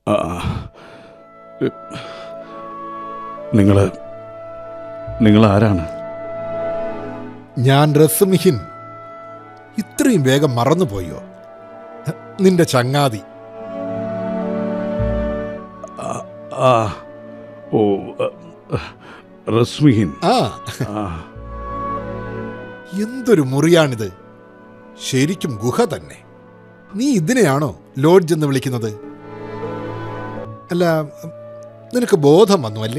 ആ നിങ്ങൾ നിങ്ങൾ ആരാണ് ഞാൻ റസ്മിഹിൻ ഇത്രയും വേഗം മറന്നുപോയോ നിന്റെ ചങ്ങാതി ആ ഓ ആ, റസ്മിഹിൻ ആ ആ എന്തൊരു മുറിയാണിത് ശരിക്കും ഗുഹ തന്നെ നീ ഇതിനെയാണോ ലോഡ്ജ് എന്ന് വിളിക്കുന്നത് അല്ല നിനക്ക് ബോധം വന്നു അല്ലേ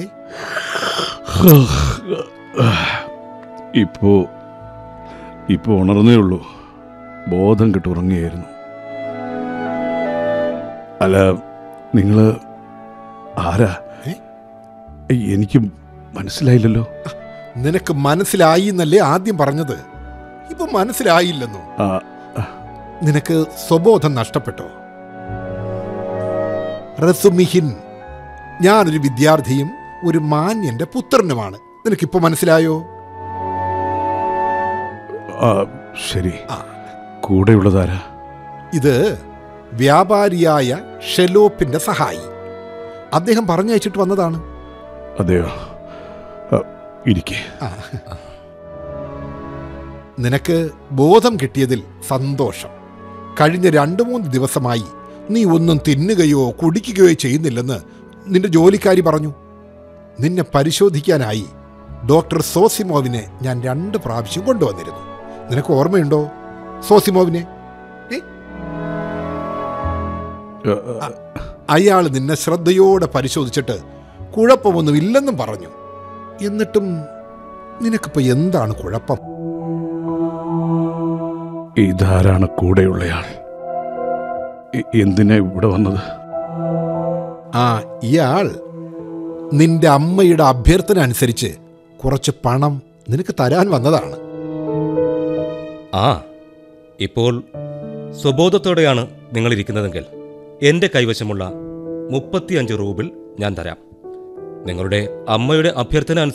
ഇപ്പോ ഇപ്പോ ഉണർന്നേ ഉള്ളൂ ബോധം കെട്ട് ഉറങ്ങിയായിരുന്നു അല്ല നിങ്ങൾ ആരാ ഏ? എനിക്ക് മനസ്സിലായില്ലല്ലോ നിനക്ക് മനസ്സിലായി എന്നല്ലേ ആദ്യം പറഞ്ഞത് ഇപ്പൊ മനസ്സിലായില്ലെന്നോ ആ നിനക്ക് സ്വബോധം നഷ്ടപ്പെട്ടോ റസുമിഹിൻ ഞാനൊരു വിദ്യാർത്ഥിയും ഒരു മാന്യന്റെ പുത്രനുമാണ് നിനക്കിപ്പോ മനസ്സിലായോ ആ ശരി ആ. കൂടെയുള്ളതാരാ ഇത് വ്യാപാരിയായ ഷെലോപ്പിന്റെ സഹായി അദ്ദേഹം പറഞ്ഞയച്ചിട്ട് വന്നതാണ് അതെയോ ആ, ഇരിക്കെ നിനക്ക് ബോധം കിട്ടിയതിൽ സന്തോഷം കഴിഞ്ഞ രണ്ടു മൂന്ന് ദിവസമായി നീ ഒന്നും തിന്നുകയോ കുടിക്കുകയോ ചെയ്യുന്നില്ലെന്ന് നിന്റെ ജോലിക്കാരി പറഞ്ഞു നിന്നെ പരിശോധിക്കാനായി ഡോക്ടർ സോസിമോവിനെ ഞാൻ രണ്ട് പ്രാവശ്യം കൊണ്ടുവന്നിരുന്നു നിനക്ക് ഓർമ്മയുണ്ടോ സോസിമോവിനെ ഏ? ആ, അയാൾ നിന്നെ ശ്രദ്ധയോടെ പരിശോധിച്ചിട്ട് കുഴപ്പമൊന്നും ഇല്ലെന്നും പറഞ്ഞു എന്നിട്ടും നിനക്കിപ്പോ എന്താണ് കുഴപ്പം ഇതാരാണ് കൂടെയുള്ളയാൾ എ- എന്തിനാ ഇവിടെ വന്നത് ആ ഇയാൾ നിന്റെ അമ്മയുടെ അഭ്യർത്ഥന അനുസരിച്ച് കുറച്ച് പണം നിനക്ക് തരാൻ വന്നതാണ് ആ ഇപ്പോൾ സ്വബോധത്തോടെയാണ് നിങ്ങളിരിക്കുന്നതെങ്കിൽ എൻ്റെ കൈവശമുള്ള മുപ്പത്തിയഞ്ച് റൂബിൾ ഞാൻ തരാം നിങ്ങളുടെ അമ്മയുടെ അഭ്യർത്ഥന